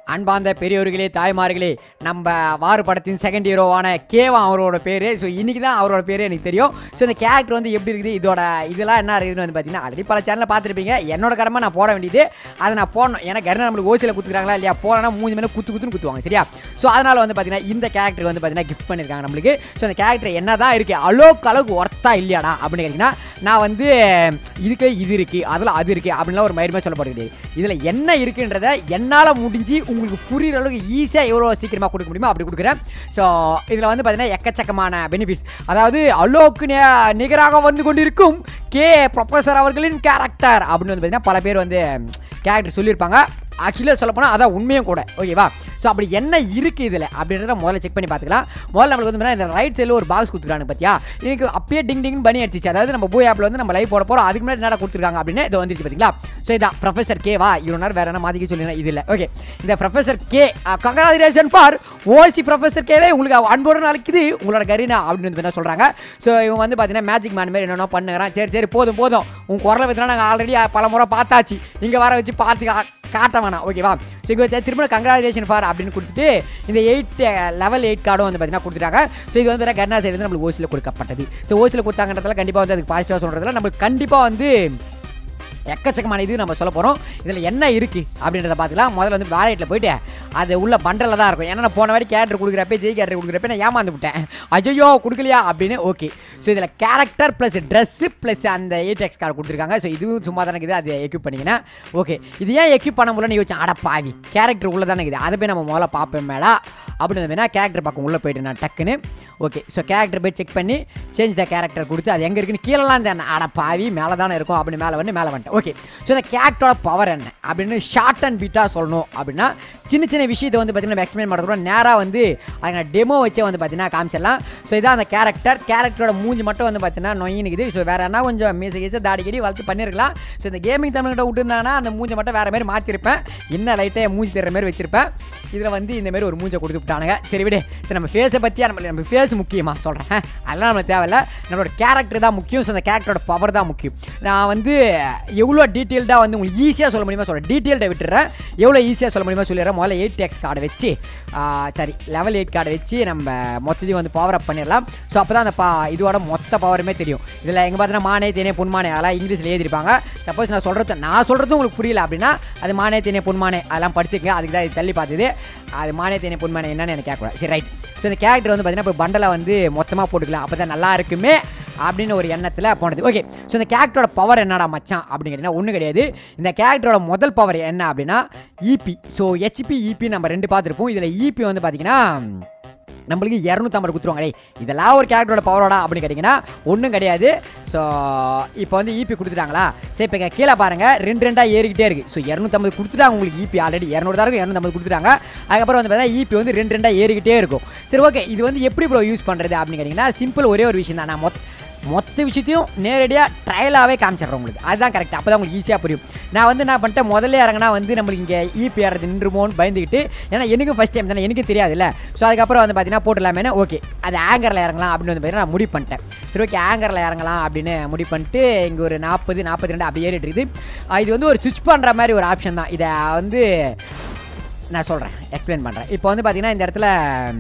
அன்பார்ந்த பெரியோர்களே தாய்மார்களே நம்ம வாறு படத்தின் செகண்ட் ஹீரோவான கேவா அவரோட பேர் ஸோ இன்னைக்கு தான் அவரோட பேர் எனக்கு தெரியும் ஸோ இந்த கேரக்டர் வந்து எப்படி இருக்குது இதோட இதெல்லாம் என்ன இருக்குதுன்னு வந்து பார்த்தீங்கன்னா ஆல்ரெடி பல சேனலில் பார்த்துருப்பீங்க என்னோட கடமை நான் போட வேண்டியது அதை நான் போடணும் ஏன்னா கருணா நம்மளுக்கு ஓசியில் குத்துக்கிறாங்களா இல்லையா போனா மூஞ்சி மேலே குத்து குத்துன்னு குத்துவாங்க சரியா ஸோ அதனால் வந்து பார்த்தீங்கன்னா இந்த கேரக்டர் வந்து பார்த்தீங்கன்னா கிஃப்ட் பண்ணியிருக்காங்க நம்மளுக்கு ஸோ அந்த கேரக்டர் என்ன தான் இருக்குது அளவுக்கு அளவுக்கு ஒர்த்தா இல்லையாடா அப்படின்னு கேட்டிங்கன்னா நான் வந்து இதுக்கு இது இருக்குது அதில் அது இருக்குது அப்படின்லாம் ஒரு மயிரமே சொல்லப்படுது கிடையாது இதில் என்ன இருக்குன்றத என்னால் முடிஞ்சு உங்களுக்கு புரியுற அளவுக்கு ஈஸியாக எவ்வளோ சீக்கிரமாக கொடுக்க முடியுமோ அப்படி கொடுக்குறேன் ஸோ இதில் வந்து பார்த்தீங்கன்னா எக்கச்சக்கமான பெனிஃபிட்ஸ் அதாவது அலோக்கு நே- நிகராக வந்து கொண்டிருக்கும் கே ப்ரொஃபஸர் அவர்களின் கேரக்டர் அப்படின்னு வந்து பார்த்தீங்கன்னா பல பேர் வந்து கேரக்டர் சொல்லியிருப்பாங்க ஆக்சுவலாக சொல்ல போனால் அதான் உண்மையும் கூட ஓகேவா ஸோ அப்படி என்ன இருக்குது இதில் அப்படின்றத முதல்ல செக் பண்ணி பார்த்துக்கலாம் முதல்ல நம்மளுக்கு வந்து பார்த்தீங்கன்னா இந்த ரைட் சைடில் ஒரு பாக்ஸ் கொடுத்துருக்காங்க பார்த்தியா எனக்கு அப்பயே டிங் டிங் பண்ணி அடிச்சிச்சு அதாவது நம்ம பூ ஆப்பில் வந்து நம்ம லைவ் போட போகிறோம் அதுக்கு முன்னாடி என்ன கொடுத்துருக்காங்க அப்படின்னு இது வந்துச்சு பார்த்தீங்களா ஸோ இதான் ப்ரொஃபஸர் கேவா இவ்வளோ நேரம் வேறு என்ன மாற்றிக்க சொல்லிடுறேன் இது இல்லை ஓகே இந்த professor K congratulation for OC professor கேவே உங்களுக்கு அன்போடு நாளைக்குது உங்களோட கரீனா அப்படின்னு வந்து என்ன சொல்கிறாங்க ஸோ இவங்க வந்து பார்த்தீங்கன்னா மேஜிக் மேன் மாதிரி என்னென்ன பண்ணுறான் சரி சரி போதும் போதும் உன் குரலை பற்றினா நாங்கள் ஆல்ரெடி பல முறை பார்த்தாச்சு இங்கே வர வச்சு பார்த்து கா- காட்ட வேணாம் ஓகேவா ஸோ இங்கே வச்சு திரும்ப கங்க்ராச்சுலேஷன் ஃபார் அப்படின்னு கொடுத்துட்டு இந்த எயிட் லெவல் எயிட் கார்டும் வந்து பார்த்தீங்கன்னா கொடுத்துட்டாங்க ஸோ இது வந்து பார்த்தீங்கன்னா கர்ணா சைடு நம்மளுக்கு ஓசியில் கொடுக்கப்பட்டது ஸோ ஓசியில் கொடுத்தாங்கன்றதுல கண்டிப்பாக வந்து அதுக்கு பாசிட்டிவாக சொல்கிறதுல நம்மளுக்கு கண்டிப்பாக வந்து எக்கச்சக்கமான இது நம்ம சொல்ல போகிறோம் இதில் என்ன இருக்குது அப்படின்றத பார்த்துக்கலாம் முதல்ல வந்து வேலைட்டில் போயிட்டு அது உள்ள பண்டலில் தான் இருக்கும் ஏன்னா நான் போன வாரி கேரக்டர் கொடுக்குறப்ப ஜெய் கேரக்டர் கொடுக்குறப்ப நான் ஏமாந்து விட்டேன் ஐயோ கொடுக்கலையா அப்படின்னு ஓகே ஸோ இதில் கேரக்டர் ப்ளஸ் ட்ரெஸ்ஸு ப்ளஸ் அந்த எயிட் எக்ஸ் கார்டு கொடுத்துருக்காங்க ஸோ இதுவும் சும்மா தானே இருக்குது அது எக்யூப் பண்ணிங்கன்னா ஓகே இது ஏன் எக்யூப் பண்ண முடியலன்னு யோசிச்சேன் அட பாவி கேரக்டர் உள்ள தானே இருக்குது அதை போய் நம்ம முதல்ல பார்ப்போம் மேடா அப்படின்னு வேணா கேரக்டர் பக்கம் உள்ளே போயிட்டு நான் டக்குன்னு ஓகே ஸோ கேரக்டர் போய் செக் பண்ணி சேஞ்ச் த கேரக்டர் கொடுத்து அது எங்கே இருக்குன்னு கீழெல்லாம் தான் அட பாவி மேலே தானே இருக்கும் அப்படின்னு மேலே வந்து மேலே வந்துட்டேன் ஓகே ஸோ இந்த கேரக்டரோட பவர் என்ன அப்படின்னு ஷார்ட் அண்ட் பீட்டாக சொல்லணும் அப்படின்னா சின்ன சின்ன விஷயத்தை வந்து பார்த்தீங்கன்னா எக்ஸ்பிளைன் பண்ணுறதுக்கு நேராக வந்து அதுங்க டெமோ வச்சே வந்து பார்த்தீங்கன்னா காமிச்சிடலாம் ஸோ இதான் அந்த கேரக்டர் கேரக்டரோட மூஞ்சி மட்டும் வந்து பார்த்தீங்கன்னா நொயினுக்குது ஸோ வேறு என்ன கொஞ்சம் மீசை கீசை தாடி கடி வளர்த்து பண்ணியிருக்கலாம் ஸோ இந்த கேமிங் தமிழ்கிட்ட விட்டுருந்தாங்கன்னா அந்த மூஞ்சை மட்டும் வேறு மாதிரி மாற்றிருப்பேன் என்ன லைட்டாக மூஞ்சி தர்ற மாதிரி வச்சிருப்பேன் இதில் வந்து இந்த மாதிரி ஒரு மூஞ்சை கொடுத்து விட்டானுங்க சரி விடு சரி நம்ம ஃபேஸை பற்றியா நம்ம நம்ம ஃபேஸ் முக்கியமாக சொல்கிறேன் அதெல்லாம் நம்மளுக்கு தேவையில்ல நம்மளோட கேரக்டர் தான் முக்கியம் ஸோ அந்த கேரக்டரோட பவர் தான் முக்கியம் நான் வந்து எவ்வளோ டீட்டெயில்டாக வந்து உங்களுக்கு ஈஸியாக சொல்ல முடியுமா சொல்கிறேன் டீட்டெயில்டை விட்டுறேன் எவ்வளோ ஈஸியாக சொல்ல முடியுமா சொல்லிடுறேன் முதல்ல எயிட் எக்ஸ் கார்டை வச்சு ஆ, சரி லெவல் எயிட் கார்டை வச்சு நம்ம மொத்தத்தையும் வந்து பவர் அப் பண்ணிடலாம் ஸோ அப்போ தான் அந்த பா இதோட மொத்த பவருமே தெரியும் இதில் எங்கே பார்த்தீங்கன்னா மானே தேனே பொன்மானே அதெல்லாம் இங்கிலீஷில் எழுதிருப்பாங்க சப்போஸ் நான் சொல்கிறது நான் சொல்கிறது உங்களுக்கு புரியல அப்படின்னா அது மானே தேனே பொன்மானே அதெல்லாம் படிச்சுங்க அதுக்கு தான் இது தள்ளி பார்த்தது அது மானே தேனே பொன்மானே என்னன்னு எனக்கு கேட்கக்கூடாது சரி ரைட் ஸோ இந்த கேரக்டர் வந்து பார்த்தீங்கன்னா இப்போ பண்டலை வந்து மொத்தமாக போட்டுக்கலாம் அப்போ தான் நல்லா இருக்குமே அப்படின்னு ஒரு எண்ணத்தில் போனது ஓகே ஸோ இந்த கேரக்டரோட பவர் என்னடா மச்சான் அப்படின்னு கேட்டிங்கன்னா ஒன்றும் கிடையாது இந்த கேரக்டரோட முதல் பவர் என்ன அப்படின்னா இபி ஸோ ஹெச்பி இபி நம்ம ரெண்டு பார்த்துருப்போம் இதில் இபி வந்து பார்த்தீங்கன்னா நம்மளுக்கு இரநூத்தம்பது கொடுத்துருவாங்க டேய் இதெல்லாம் ஒரு கேரக்டரோட பவரோடா அப்படின்னு கேட்டிங்கன்னா ஒன்றும் கிடையாது ஸோ இப்போ வந்து இபி கொடுத்துட்டாங்களா சரி இப்போ கீழே பாருங்கள் ரெண்டு ரெண்டாக ஏறிக்கிட்டே இருக்குது ஸோ இரநூத்தம்பது கொடுத்துட்டாங்க உங்களுக்கு இபி ஆல்ரெடி இரநூறு தான் இருக்கும் இரநூத்தம்பது கொடுத்துட்டாங்க அதுக்கப்புறம் வந்து பார்த்தீங்கன்னா இபி வந்து ரெண்டு ரெண்டாக ஏறிக்கிட்டே இருக்கும் சரி ஓகே இது வந்து எப்படி ப்ரோ யூஸ் பண்ணுறது அப்படின்னு கேட்டிங்கன்னா சிம்பிள் ஒரே ஒரு விஷயம் தான் நான் மொத்த மொத்த விஷயத்தையும் நேரடியாக ட்ரையலாகவே காமிச்சிடுறேன் உங்களுக்கு அதுதான் கரெக்ட் அப்போ தான் உங்களுக்கு ஈஸியாக புரியும் நான் வந்து என்ன பண்ணிட்டேன் முதல்ல இறங்கினா வந்து நம்மளுக்கு இங்கே ஈபி ஏறது நின்றுமோன்னு பயந்துக்கிட்டு ஏன்னா எனக்கும் ஃபஸ்ட் டைம் தானே எனக்கு தெரியாதுல்ல ஸோ அதுக்கப்புறம் வந்து பார்த்தீங்கன்னா போட்டுடலாமே ஓகே அது ஆங்கரில் இறங்கலாம் அப்படின்னு வந்து பார்த்தீங்கன்னா நான் முடிவு பண்ணிட்டேன் சரி ஓகே ஆங்கரில் இறங்கலாம் அப்படின்னு முடிவு பண்ணிட்டு இங்கே ஒரு நாற்பது நாற்பத்தி ரெண்டு அப்படி ஏறிட்டு இருக்குது ஆஹ் இது வந்து ஒரு சுவிச் பண்ணுற மாதிரி ஒரு ஆப்ஷன் தான் இதை வந்து நான் சொல்கிறேன் எக்ஸ்பிளைன் பண்ணுறேன் இப்போ வந்து பார்த்தீங்கன்னா இந்த இடத்துல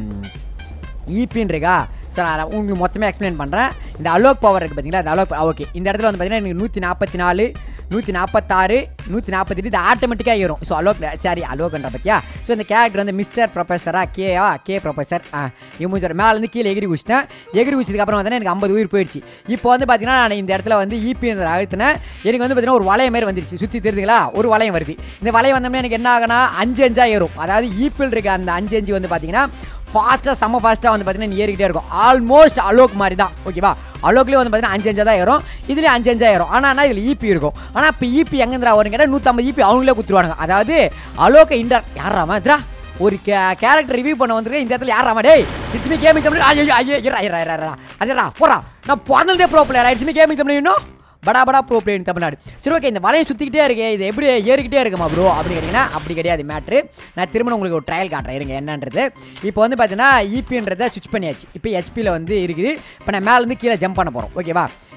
ஈபின்னு இருக்கா ஸோ நான் உங்களுக்கு மொத்தமே எக்ஸ்பிளைன் பண்ணுறேன் இந்த அலோக் பவர் இருக்குது பார்த்தீங்களா இந்த அலோக் ஓகே இந்த இடத்துல வந்து பார்த்தீங்கன்னா எனக்கு நூற்றி நாற்பத்தி நாலு நூற்றி நாற்பத்தாறு நூற்றி நாற்பத்தெட்டு இது ஆட்டோமேட்டிக்காக ஏறும் ஸோ அலோக் சாரி அலோக்ன்ற பற்றியா ஸோ இந்த கேரக்டர் வந்து மிஸ்டர் ப்ரொஃபஸரா கேயா கே ப்ரொஃபஸர் ஆ இவங்க மேலேருந்து கீழே எகிரி குச்சிட்டேன் எகிரி குச்சிதுக்கப்புறம் வந்து எனக்கு ஐம்பது உயிர் போயிடுச்சு இப்போ வந்து பார்த்தீங்கன்னா நான் இந்த இடத்துல வந்து இபி அழுத்தினேன் எனக்கு வந்து பார்த்தீங்கன்னா ஒரு வளையம் மாதிரி வந்துருச்சு சுற்றி தெரியுதுங்களா ஒரு வளையம் வருது இந்த வளையம் வந்தோம்னா எனக்கு என்ன ஆகுனா அஞ்சு அஞ்சா ஏறும் அதாவது ஈப்பிள் இருக்க அந்த அஞ்சு அஞ்சு வந்து பார்த்தீங்கன்னா ஃபாஸ்ட்டாக செம்ம ஃபாஸ்ட்டாக வந்து பார்த்தீங்கன்னா ஏறிக்கிட்டே இருக்கும் ஆல்மோஸ்ட் அலோக் மாதிரி தான் ஓகேவா அலோக்லேயே வந்து பார்த்தீங்கன்னா அஞ்சு அஞ்சா தான் ஏறும் இதுலேயும் அஞ்சு அஞ்சா ஏறும் ஆனால் ஆனால் இதில் ஈபி இருக்கும் ஆனால் இப்போ ஈபி எங்கேந்திரா வரும் கேட்டால் நூற்றம்பது ஈபி அவங்களே குத்துருவானுங்க அதாவது அலோக்க இண்டர் யாராமா இதுரா ஒரு கே கேரக்டர் ரிவ்யூ பண்ண வந்திருக்கேன் இந்த இடத்துல யாராமா டேய் இட்ஸ்மி கேமிங் கம்பெனி ஐயோ ஐயோ இரா இரா இரா இரா அதேடா போறா நான் பிறந்ததே bro player it's me gaming company இன்னும் படா படா ப்ரோ பிளேயர் தமிழ்நாடு சரி ஓகே இந்த வலையை சுற்றிக்கிட்டே இருக்கே இது எப்படி ஏறிக்கிட்டே இருக்குமா ப்ரோ அப்படின்னு கேட்டிங்கன்னா அப்படி கிடையாது மேட்ரு நான் திரும்ப உங்களுக்கு ஒரு ட்ரையல் காட்டுறேன் இருங்க என்னன்றது இப்போ வந்து பார்த்தீங்கன்னா இபின்றதை சுவிச் பண்ணியாச்சு இப்போ ஹெச்பியில் வந்து இருக்குது இப்போ நான் மேலேருந்து கீழே ஜம்ப் பண்ண போகிறோம் ஓகேவா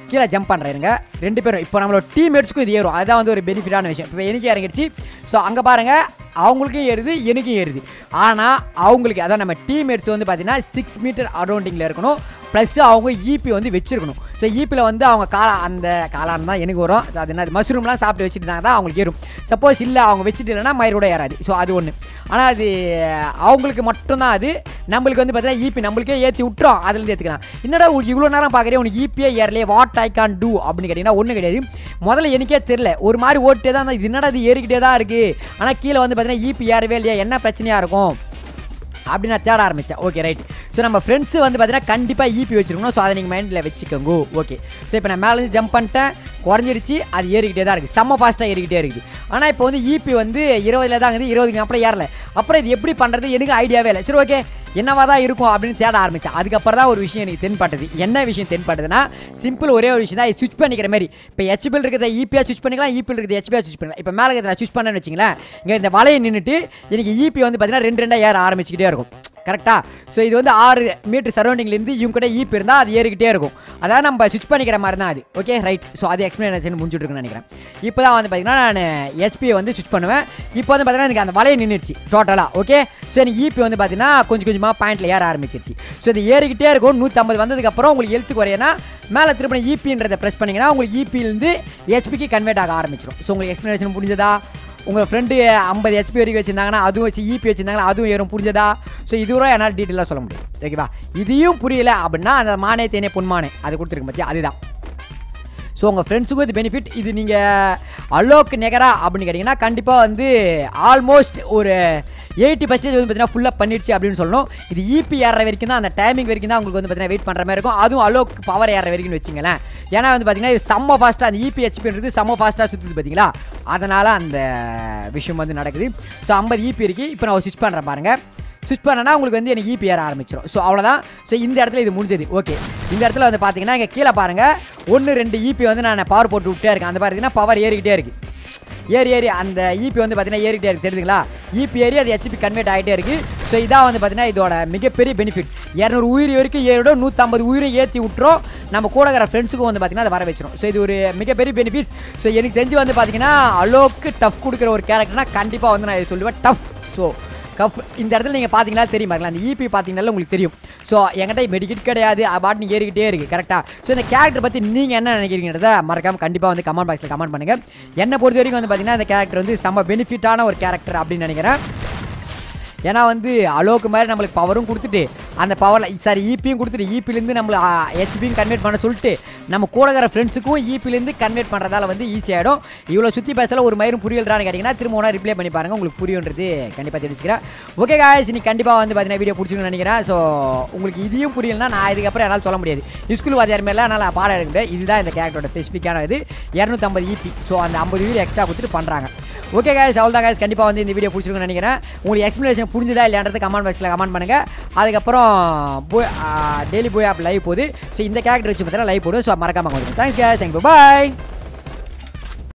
கீழே ஜம்ப் பண்ணுறேங்க ரெண்டு பேரும் இப்போ நம்மளோட டீம்மேட்ஸ்க்கும் இது ஏறும் அதுதான் வந்து ஒரு பெனிஃபிட்டான விஷயம் இப்போ எனக்கு இறங்கிடுச்சு ஸோ அங்கே பாருங்கள் அவங்களுக்கும் ஏறுது எனக்கும் ஏறுது ஆனால் அவங்களுக்கு அதான் நம்ம டீம்மேட்ஸ் வந்து பார்த்தீங்கன்னா சிக்ஸ் மீட்டர் அரௌண்டிங்கில் இருக்கணும் ப்ளஸ் அவங்க ஈபி வந்து வச்சிருக்கணும் ஸோ ஈபியில் வந்து அவங்க காலா அந்த காளான் தான் எனக்கு வரும் ஸோ அது என்ன மஷ்ரூம்லாம் சாப்பிட்டு வச்சுட்டாங்க தான் அவங்களுக்கு ஏறும் சப்போஸ் இல்லை அவங்க வச்சுட்டு இல்லைன்னா மயிரோட ஏறாது ஸோ அது ஒன்று ஆனால் அது அவங்களுக்கு மட்டும்தான் அது நம்மளுக்கு வந்து பார்த்தீங்கன்னா ஈபி நம்மளுக்கே ஏற்றி விட்டுரும் அதுலேருந்து ஏற்றுக்கலாம் என்னடா உனக்கு இவ்வளோ நேரம் பார்க்குறேன் உனக்கு ஈபியே ஏறலையே வாட் ஐ கான் டூ அப்படின்னு கேட்டிங்கன்னா ஒன்றும் கிடையாது முதல்ல எனக்கே தெரில ஒரு மாதிரி ஓட்டே தான் இது என்னடா இது ஏறிக்கிட்டே தான் இருக்குது ஆனால் கீழே வந்து பார்த்தீங்கன்னா ஈபி ஏறவே இல்லையா என்ன பிரச்சனையாக இருக்கும் அப்படி நான் தேட ஆரம்பித்தேன் ஓகே ரைட் ஸோ நம்ம ஃப்ரெண்ட்ஸு வந்து பார்த்தீங்கன்னா கண்டிப்பாக ஈபி வச்சிருக்கணும் ஸோ அதை நீங்கள் மைண்டில் வச்சுக்கோங்க ஓகே ஸோ இப்போ நான் மேலே ஜம்ப் பண்ணிட்டேன் குறைஞ்சிருச்சு அது ஏறிக்கிட்டே தான் இருக்குது செம்ம ஃபாஸ்ட்டாக ஏறிக்கிட்டே இருக்குது ஆனால் இப்போ வந்து ஈபி வந்து இருபதுல தான் இருக்குது இருபதுக்கு அப்புறம் ஏறல அப்புறம் இது எப்படி பண்ணுறது எனக்கு ஐடியாவே இல்லை சரி ஓகே என்னவா தான் இருக்கும் அப்படின்னு தேட ஆரம்பித்தேன் அதுக்கப்புறம் தான் ஒரு விஷயம் எனக்கு தென்பட்டது என்ன விஷயம் தென்பட்டதுன்னா சிம்பிள் ஒரே ஒரு விஷயம் தான் ஸ்விட்ச் பண்ணிக்கிற மாதிரி இப்போ ஹெச்பிஎல் இருக்கிறத ஈபியாக ஸ்விட்ச் பண்ணிக்கலாம் ஈபியில் இருக்கிறது ஹெச்பியாக ஸ்விட்ச் பண்ணிக்கலாம் இப்போ மேலே இருக்கிறத ஸ்விட்ச் பண்ணேன்னு வச்சிங்களேன் இங்கே இந்த வலையை நின்றுட்டு எனக்கு ஈபி வந்து பார்த்தீங்கன்னா ரெண்டு ரெண்டாக ஏற ஆரம்பிச்சுக்கிட்டே இருக்கும் கரெக்டாக ஸோ இது வந்து ஆறு மீட்டர் சரௌண்டிங்லேருந்து இவங்க கூட ஈப் இருந்தால் அது ஏறிக்கிட்டே இருக்கும் அதாவது நம்ம ஸ்விட்ச் பண்ணிக்கிற மாதிரி தான் அது ஓகே ரைட் ஸோ அது எக்ஸ்பிளனேஷன் முடிச்சுட்டு இருக்குன்னு நினைக்கிறேன் இப்போ தான் வந்து பார்த்தீங்கன்னா நான் எஸ்பியை வந்து ஸ்விட்ச் பண்ணுவேன் இப்போ வந்து பார்த்தீங்கன்னா எனக்கு அந்த வலையை நின்றுச்சு டோட்டலாக ஓகே ஸோ எனக்கு ஈபி வந்து பார்த்தீங்கன்னா கொஞ்சம் கொஞ்சமாக பாயிண்ட்டில் ஏற ஆரம்பிச்சிருச்சு ஸோ இது ஏறிக்கிட்டே இருக்கும் நூற்றம்பது வந்ததுக்கப்புறம் உங்களுக்கு எழுத்து குறையனா மேலே திரும்ப ஈபின்றதை ப்ரெஸ் பண்ணிங்கன்னா உங்களுக்கு ஈபியிலேருந்து ஹெச்பிக்கு கன்வெர்ட் ஆக ஆரம்பிச்சிடும் ஸோ உங்களுக்கு எக்ஸ்ப்ளனேஷன் புரிஞ்சதா உங்கள் ஃப்ரெண்டு ஐம்பது ஹெச்பி வரைக்கும் வச்சிருந்தாங்கன்னா அதுவும் வச்சு ஈபி வச்சிருந்தாங்கன்னா அதுவும் ஏறும் புரிஞ்சதா ஸோ இது வரை என்னால் டீட்டெயிலாக சொல்ல முடியும் ஓகேவா இதையும் புரியல அப்படின்னா அந்த மானே தேனே பொன்மானே அது கொடுத்துருக்கு பற்றியா அதுதான் ஸோ உங்கள் ஃப்ரெண்ட்ஸுக்கும் இது பெனிஃபிட் இது நீங்கள் அலோக்கு நெகரா அப்படின்னு கேட்டிங்கன்னா கண்டிப்பாக வந்து ஆல்மோஸ்ட் ஒரு எயிட்டி பர்சன்டேஜ் வந்து பார்த்தீங்கன்னா ஃபுல்லாக பண்ணிடுச்சு அப்படின்னு சொல்லணும் இது இபி ஏற வரைக்கும் தான் அந்த டைமிங் வரைக்கும் தான் உங்களுக்கு வந்து பார்த்தீங்கன்னா வெயிட் பண்ணுற மாதிரி இருக்கும் அதுவும் அலோக் பவர் ஏற வரைக்கும் வச்சுங்களேன் ஏன்னா வந்து பார்த்தீங்கன்னா இது செம்ம ஃபாஸ்ட்டாக அந்த இபி ஹெச்பின்றது செம்ம ஃபாஸ்ட்டாக சுற்றுது பார்த்தீங்களா அதனால் அந்த விஷயம் வந்து நடக்குது ஸோ ஐம்பது இபி இருக்குது இப்போ நான் ஸ்விட்ச் பண்ணுறேன் பாருங்கள் ஸ்விட்ச் பண்ணனா உங்களுக்கு வந்து எனக்கு இபி ஏற ஆரம்பிச்சிடும் ஸோ அவ்வளோதான் ஸோ இந்த இடத்துல இது முடிஞ்சது ஓகே இந்த இடத்துல வந்து பார்த்தீங்கன்னா இங்கே கீழே பாருங்கள் ஒன்று ரெண்டு இபி வந்து நான் பவர் போட்டு விட்டே இருக்கேன் அந்த பார்த்தீங்கன்னா பவர் ஏறிக்கிட்டே இருக்குது ஏறி ஏறி அந்த இபி வந்து பார்த்தீங்கன்னா ஏறிக்கிட்டே இருக்குது தெரியுதுங்களா இபி ஏறி அது ஹெச்பி கன்வெர்ட் ஆகிட்டே இருக்குது ஸோ இதான் வந்து பார்த்தீங்கன்னா இதோட மிகப்பெரிய பெனிஃபிட் இரநூறு உயிர் வரைக்கும் ஏறிடும் நூற்றம்பது உயிரை ஏற்றி விட்டுரும் நம்ம கூட இருக்கிற ஃப்ரெண்ட்ஸுக்கும் வந்து பார்த்தீங்கன்னா அதை வர வச்சிடும் ஸோ இது ஒரு மிகப்பெரிய பெனிஃபிட்ஸ் ஸோ எனக்கு தெரிஞ்சு வந்து பார்த்தீங்கன்னா அளவுக்கு டஃப் கொடுக்குற ஒரு கேரக்டர்னா கண்டிப்பாக வந்து நான் இதை சொல்லுவேன் டஃப் ஸோ கப் இந்த இடத்துல நீங்கள் பார்த்தீங்களா தெரியுமா அந்த இபி பார்த்தீங்கனால உங்களுக்கு தெரியும் ஸோ என்கிட்ட மெடிக்கெட் கிடையாது பாட்டு நீங்கள் ஏறிக்கிட்டே இருக்குது கரெக்டாக ஸோ இந்த கேரக்டர் பற்றி நீங்கள் என்ன நினைக்கிறீங்கிறத மறக்காம கண்டிப்பாக வந்து கமெண்ட் பாக்ஸில் கமெண்ட் பண்ணுங்கள் என்னை பொறுத்த வரைக்கும் வந்து பார்த்தீங்கன்னா இந்த கேரக்டர் வந்து செம்ம பெனிஃபிட்டான ஒரு கேரக்டர் அப்படின்னு நினைக்கிறேன் ஏன்னா வந்து அலோக்கு மாதிரி நம்மளுக்கு பவரும் கொடுத்துட்டு அந்த பவரில் சாரி ஈபியும் கொடுத்துட்டு ஈபிலேருந்து நம்மளை ஹெச்பியும் கன்வெர்ட் பண்ண சொல்லிட்டு நம்ம கூட இருக்கிற ஃப்ரெண்ட்ஸுக்கும் ஈபிலேருந்து கன்வெர்ட் பண்ணுறதால வந்து ஈஸியாகிடும் இவ்வளோ சுற்றி பேசல ஒரு மயிரும் புரியல்றான்னு கேட்டிங்கன்னா திரும்ப ஒன்றா ரிப்ளை பண்ணி பாருங்கள் உங்களுக்கு புரியுன்றது கண்டிப்பாக தெரிவிச்சுக்கிறேன் ஓகே காய்ஸ் இன்னைக்கு கண்டிப்பாக வந்து பார்த்தீங்கன்னா வீடியோ பிடிச்சிருக்குன்னு நினைக்கிறேன் ஸோ உங்களுக்கு இதையும் புரியலனா நான் இதுக்கப்புறம் என்னால் சொல்ல முடியாது ஸ்கூல் வாத்தியார் மேலே என்னால் பாடம் எடுக்க முடியாது இதுதான் இந்த கேரக்டரோட ஸ்பெசிஃபிக்கான இது இரநூத்தம்பது இபி ஸோ அந்த ஐம்பது வீடு எக்ஸ்ட்ரா கொடுத்துட்டு பண்ணுறாங்க ஓகே காய்ஸ் அவ்வளோ தான் காய்ஸ் கண்டிப்பாக வந்து இந்த வீடியோ பிடிச்சிருக்குன்னு நினைக்கிறேன் உங்களுக்கு எக்ஸ்ப்ளனேஷன் புரிஞ்சுதா இல்லையான்றது கமெண்ட் பாக்ஸில் கமெண்ட் பண்ணுங்கள் அதுக்கப்புறம் போய் டெய்லி போய் ஆப் லைவ் போகுது ஸோ இந்த கேரக்டர் வச்சு பார்த்தீங்கன்னா லைவ் போடும் ஸோ மறக்காம தேங்க்ஸ் கேஸ் தேங்க்யூ பாய்